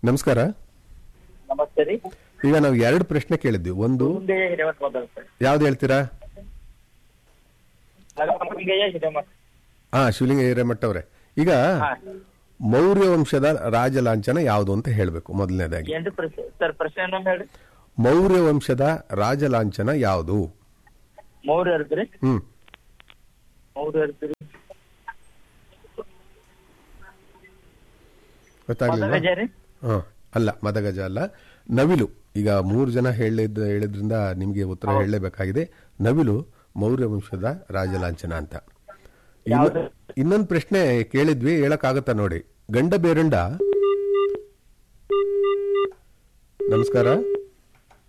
ನಮಸ್ಕಾರ ನಮಸ್ತೆ ರೀ ಈಗ ನಾವು ಎರಡು ಪ್ರಶ್ನೆ ಕೇಳಿದ್ವಿ ಒಂದು ಮುಂದೆ ಹಿರೇಮಠ ಮಾತಾಡ್ತಾರೆ ಯಾವ್ದು ಹೇಳ್ತೀರಾ ನಗಮಂಗೆಯ ಹಿರೇಮಠ ಹಾ ಶಿವಲಿಂಗ ಹಿರೇಮಠ ಅವರೇ ಈಗ ಹಾ ಮೌರ್ಯ ವಂಶದ ರಾಜಲಾಂಛನ ಯಾವುದು ಅಂತ ಹೇಳಬೇಕು ಮೊದಲನೇದಾಗಿ ಏನ್ರಿ ಪ್ರಶ್ನೆ ಸರ್ ಪ್ರಶ್ನೆ ಇನ್ನೊಮ್ಮೆ ಹೇಳ್ರಿ ಮೌರ್ಯ ವಂಶದ ರಾಜಲಾಂಛನ ಯಾವುದು ಮೂರು ಇರ್ತೀರಿ ಹ್ಮ್ ಮೂರು ಇರ್ತೀರಿ ಗೊತ್ತಾಗ್ಲಿಲ್ಲ ಮದಗಜ ರೀ ಹ ಅಲ್ಲ ಮದಗಜ ಅಲ್ಲ ನವಿಲು ಈಗ ಮೂರು ಜನ ಹೇಳಿದ ಹೇಳಿದ್ರಿಂದ ನಿಮಗೆ ಉತ್ತರ ಹೇಳಲೇಬೇಕಾಗಿದೆ ನವಿಲು ಮೌರ್ಯ ವಂಶದ ರಾಜಲಾಂಛನ ಅಂತ ಯಾವ್ದು? ಇನ್ನೊಂದು ಪ್ರಶ್ನೆ ಕೇಳಿದ್ವಿ ಹೇಳಕ್ಕಾಗತ್ತಾ ನೋಡಿ ಗಂಡ ಬೇರಂಡ ನಮಸ್ಕಾರ